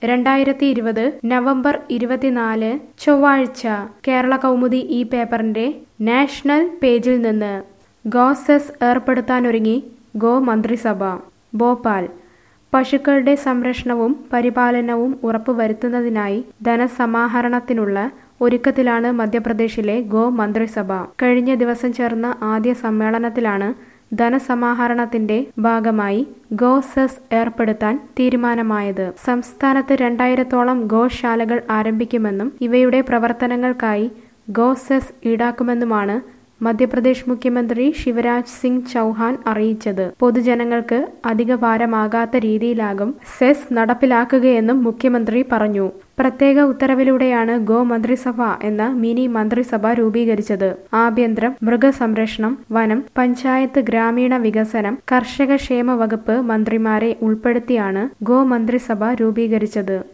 രണ്ടായിരത്തി ഇരുപത് നവംബർ ഇരുപത്തിനാല് ചൊവ്വാഴ്ച കേരള കൗമുദി ഈ പേപ്പറിന്റെ നാഷണൽ പേജിൽ നിന്ന് ഗോസെസ് ഏർപ്പെടുത്താനൊരുങ്ങി ഗോ മന്ത്രിസഭ ഭോപ്പാൽ പശുക്കളുടെ സംരക്ഷണവും പരിപാലനവും ഉറപ്പുവരുത്തുന്നതിനായി ധനസമാഹരണത്തിനുള്ള ഒരുക്കത്തിലാണ് മധ്യപ്രദേശിലെ ഗോ മന്ത്രിസഭ കഴിഞ്ഞ ദിവസം ചേർന്ന ആദ്യ സമ്മേളനത്തിലാണ് ധനസമാഹരണത്തിന്റെ ഭാഗമായി ഗോ സെസ് ഏർപ്പെടുത്താൻ തീരുമാനമായത് സംസ്ഥാനത്ത് രണ്ടായിരത്തോളം ഗോശാലകൾ ആരംഭിക്കുമെന്നും ഇവയുടെ പ്രവർത്തനങ്ങൾക്കായി ഗോ സെസ് ഈടാക്കുമെന്നുമാണ് മധ്യപ്രദേശ് മുഖ്യമന്ത്രി ശിവരാജ് സിംഗ് ചൗഹാൻ അറിയിച്ചത് പൊതുജനങ്ങൾക്ക് അധിക ഭാരമാകാത്ത രീതിയിലാകും സെസ് നടപ്പിലാക്കുകയെന്നും മുഖ്യമന്ത്രി പറഞ്ഞു പ്രത്യേക ഉത്തരവിലൂടെയാണ് ഗോ മന്ത്രിസഭ എന്ന മിനി മന്ത്രിസഭ രൂപീകരിച്ചത് ആഭ്യന്തരം മൃഗസംരക്ഷണം വനം പഞ്ചായത്ത് ഗ്രാമീണ വികസനം കർഷക ക്ഷേമ വകുപ്പ് മന്ത്രിമാരെ ഉൾപ്പെടുത്തിയാണ് ഗോ മന്ത്രിസഭ രൂപീകരിച്ചത്